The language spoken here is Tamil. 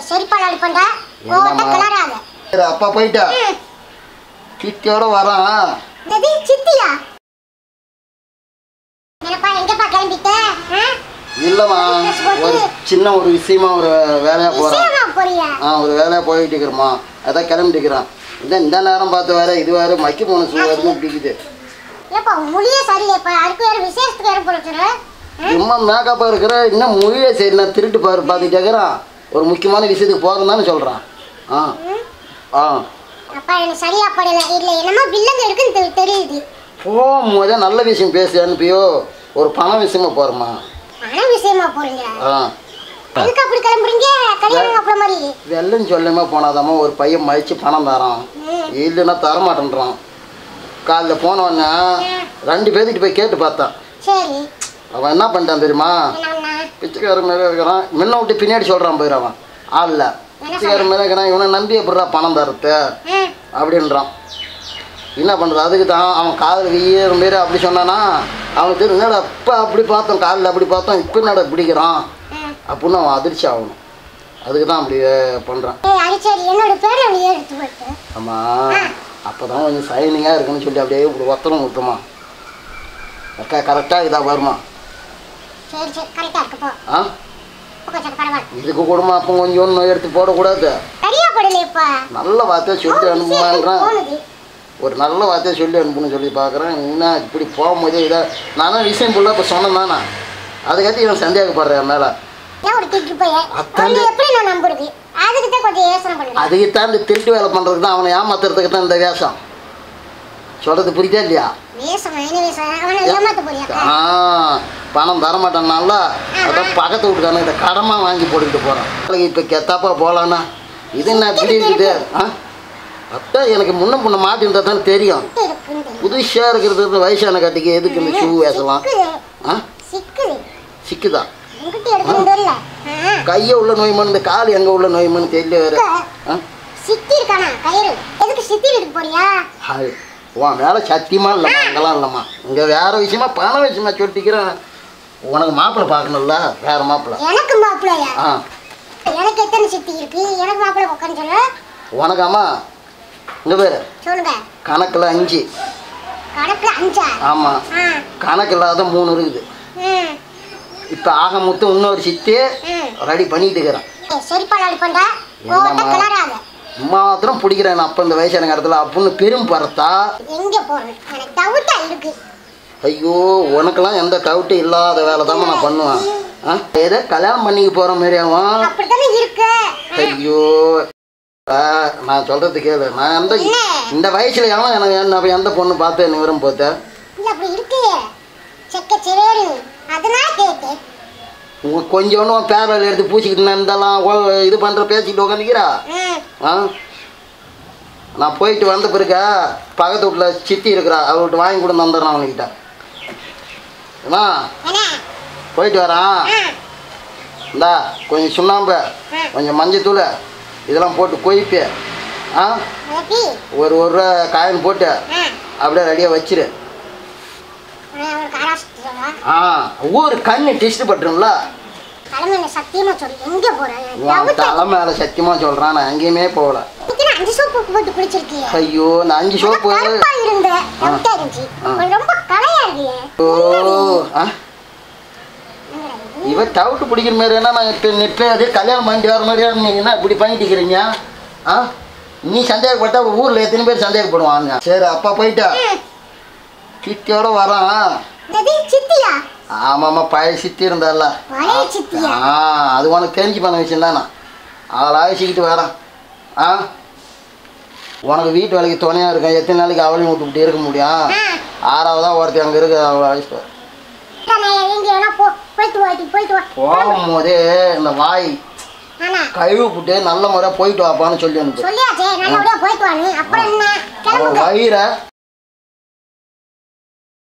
செருப்பால் அடிப்பண்டா ஓட்ட என்னம்மா? கிளறாத சரி அப்பா போயிட்டா ம். கிட்டியோட வரான் என்னது சித்தியா என்னப்பா எங்கப்பா கிளம்பிட்ட ஆ? இல்லைம்மா ஒரு சின்ன ஒரு விஷயமா ஒரு வேலையாக போகிறேன் விஷயமா போறியா ஆ ஒரு வேலையாக போயிட்டு இருக்கிறோம்மா அதான் கிளம்பிட்டு இருக்கிறேன் இந்த இந்த நேரம் பார்த்து வேற இது வேற மக்கி போன சூ வரைக்கும் பிடிக்குது ஏப்பா மொழியே சரியில்லைப்பா அதுக்கு வேற விசேஷத்துக்கு வேற போடுற சும்மா மேக்கப்பாக இருக்கிற இன்னும் மொழியே சரி நான் திருட்டு பாரு பார்த்துட்டு இருக்கிறான் ஒரு முக்கியமான விஷயத்துக்கு போகிறேன் தானே சொல்கிறான் ஆ ஆ அப்பா எனக்கு சரியா படல இல்ல என்னமோ வில்லங்க இருக்குன்னு தெ- தெரியுது போகும்போதே நல்ல விஷயம் பேசி அனுப்பியோ ஒரு பண விஷயமா போகிறோமா பண விஷயமா போறீங்க ஆ எதுக்கு அப்படி கிளம்புறீங்க கல்யாணம் அப்புறம் மாதிரி வெள்ளம் சொல்லாம போனாதாம்மா ஒரு பையன் மதிச்சு பணம் தரான் ம். இல்லைன்னா தரமாட்டேன்றான் காலைல போனவொடனே ரெண்டு பேர்த்துட்டு போய் கேட்டு பார்த்தான் சரி அவன் என்ன பண்ணிட்டான் தெரியுமா என்னண்ணா பிச்சைக்கார மேலே இருக்கிறான் முன்ன விட்டு பின்னாடி சொல்கிறான் போயிரு அவன் ஆளில் பிச்சைக்கார மேலே இருக்கிறான் இவனை நம்பி எப்படிடா பணம் தரத்து ம் அப்படின்றான் என்ன பண்ணுறது அதுக்கு தான் அவன் காதல் வெய்யற மாரி அப்படி சொன்னானா அவனுக்கு தெரியும் என்னடா அப்போ அப்படி பார்த்தோம் காலில் அப்படி பார்த்தோம் இப்போ என்னடா பிடிக்கிறான் ம். அப்படின்னு அவன் அதிர்ச்சி ஆகணும் அதுக்கு தான் அப்படி பண்ணுறான் ஏய் அரிச்சேரி என்னோட பேரை நீ எடுத்து போட்டு ஆமாம் அப்போ தான் கொஞ்சம் சைனிங்காக இருக்குன்னு சொல்லி அப்படியே இப்படி ஒத்தனம் ஊற்றுமா அக்கா கரெக்டாக இதாக வருமா சரி சரி கரெக்டா இருக்கு போ ஆ கொஞ்சம் பரவாயில்ல இதுக்கு கூடமா அப்போ கொஞ்சம் ஒன்று எடுத்து போடக்கூடாது சரியா படலையப்பா நல்ல வார்த்தையை சொல்லி அனுப்புமான்றேன் போனது ஒரு நல்ல வார்த்தையை சொல்லி அனுப்புன்னு சொல்லி பார்க்குறேன் என்ன இப்படி போகும்போதே இதை நானும் விஷயம் ஃபுல்லாக இப்போ சொன்னேன் தானே அதுக்காட்டி இவன் சந்தேகப்படுறேன் என் மேலே ஏன் ஒரு திட்டு போய் அத்தாண்டி- உன்னை எப்படி நான் நம்புறது அதுக்கு தான் கொஞ்சம் யோசனை பண்ணுறேன் அதுக்கு தான் இந்த திருட்டு வேலை பண்ணுறதுக்கு தான் அவனை ஏமாத்துறதுக்கு தான் இந்த வேஷம் சொல்கிறது புரியுதா இல்லையா வேஷம் என்ன வேஷம் அவனை ஏமாத்த போறியா ஆ பணம் தரமாட்டேன்னால அதான் பக்கத்து வீட்டுக்காரங்க கடமா வாங்கி போட்டுக்கிட்டு போகிறேன் இப்போ கெத்தாப்பா போகலான்னா இது என்ன இப்படி இருக்குது ஆ அதான் எனக்கு முன்ன முன்ன மாட்டின்றா தானே தெரியும் இருக்குன்னு தெரியும். புதுசாக இருக்கிறது வயசான கட்டிக்கு எதுக்கு இந்த ஷூ வேசலாம் சிக்குது ஆ சிக்குது சிக்குதா எங்கிட்ட எடுக்கணும் தெரியல ஆ. கையை உள்ள நோய்மனு இந்த கால் எங்கே உள்ள நோய்மனு தெரியல வேறு ஆ சித்தி இருக்கானா கயிறு எதுக்கு சித்தி வீட்டுக்கு போறியா ஹாய் உன் வேலை சத்தியமாக இல்லைம்மா அங்கெல்லாம் இல்லைம்மா இங்கே வேறு விஷயமா பணம் விஷயமா சொல்லிக்கிறேன் உனக்கு மாப்பிள்ளை பார்க்கணும்ல வேறு மாப்பிள்ளை எனக்கு மாப்பிள்ளையா ஆ எனக்கு எத்தனை சித்தி இருக்கு எனக்கு மாப்பிள்ளை உட்காந்து சொல்லு உனக்காம்மா இங்கே பேர் சொல்லுங்க கணக்கில் அஞ்சு கணக்குல அஞ்சா ஆமாம் ஆ கணக்கு இல்லாத மூணு இருக்குது ம் இப்போ ஆக மொத்தம் இன்னொரு சித்தி ம் ரெடி பண்ணிட்டு இருக்கிறேன் ஏய், செருப்பால் அடிப்பண்டா ஓட்ட என்னம்மா? கிளறாத மாத்திரம் பிடிக்கிறேன் நான் அப்போ இந்த வயசான இடத்துல அப்படின்னு பெரும் பறத்தா எங்க போறேன் எனக்கு டவுட்டா இருக்கு ஐயோ உனக்கெல்லாம் எந்த டவுட்டும் இல்லாத வேலை தான் நான் பண்ணுவேன் ஆ ஏதோ கல்யாணம் பண்ணிக்க போகிற மாதிரி அவன் அப்படித்தானே இருக்கு ஐயோ ஆ, நான் சொல்கிறது கேளு நான் எந்த இந்த வயசுல எவன் எனக்கு என்ன எந்த பொண்ணு பார்த்து என்ன விரும்ப பார்த்தேன் இல்ல அப்படி இருக்கு செக்க சிவேறு அதனால கேட்டேன் உங்க கொஞ்சோண்டு உன் பேரல் எடுத்து பூச்சிக்கிட்டு இருந்தாலாம் இது பண்ணுற பேசிக்கிட்டு உட்காந்துக்கிறா ம் ஆ நான் போயிட்டு வந்த பிறகு பக்கத்து வீட்டில் சித்தி இருக்கிறா அவர்கிட்ட வாங்கி கொடுத்து வந்துடுறான் அவனுக்கிட்ட அம்மா என்ன போயிட்டு வரான் ஆ இந்தா கொஞ்சம் சுண்ணாம்பு கொஞ்சம் மஞ்சத்தூள் இதெல்லாம் போட்டு கொய்ப்பு ஆ எப்படி ஒரு ஒரு ரூபா காயின் போட்டு ஆ அப்படியே ரெடியாக வச்சிரு நான் அவனுக்கு ஆராய்ச்சி சொல்லுவா ஆ ஊர் கண்ணு டெஸ்ட் பட்டுரும்ல தலைமையில சத்தியமா சொல்லு எங்க போறேன் உன் டவுட்டா தலை மேலே சத்தியமாக சொல்கிறான் நான் எங்கேயுமே போகல இன்னைக்கு நான் அஞ்சு சோப்பு போட்டு குளிச்சிருக்கியே ஐயோ இந்த அஞ்சு சோப்பு கருப்பா இருந்த டவுட்டா இருந்துச்சு உனக்கு ரொம்ப கலையா இருக்கியே ஓ ஆ என்னடா இது? இவன் டவுட்டு பிடிக்கிற மாதிரி என்ன நான் இப்போ நெட்டில் அதே கல்யாணம் பண்ணிட்டு வர மாதிரியா இருந்தீங்கன்னா இப்படி பண்ணிட்டு இருக்கிறீங்க ஆ நீ சந்தேகப்பட்டா ஊரில் எத்தனை பேர் சந்தேகப்படுவாங்க சரி அப்பா போயிட்டா கிட்டியோட வரான் என்னது சித்தியா ஆமாம்மா பழைய சித்தி இருந்தால பழைய சித்தியா ஆ அது உனக்கு தெரிஞ்சு பண்ண விஷயம் தானே அவளை அழைச்சிக்கிட்டு வரேன் ஆ உனக்கு வீட்டு வேலைக்கு துணையாக இருக்கேன் எத்தனை நாளைக்கு அவளையும் விட்டுக்கிட்டே இருக்க முடியும் ஆறாவதாக ஒருத்தி அங்கே இருக்கு அவளை அழைச்சிட்டு வர. நான் எங்க வேணா போ போயிட்டு வா இது போயிட்டு வா போகும்போதே இந்த வாய் ஆனா கழுவு விட்டு நல்ல முறை போயிட்டு வாப்பான்னு சொல்லி அனுப்பு சொல்லியாச்சே நல்லபடியா போயிட்டு வான்னு அப்புறம் என்ன அவன் கிளம்புங்க வயிறை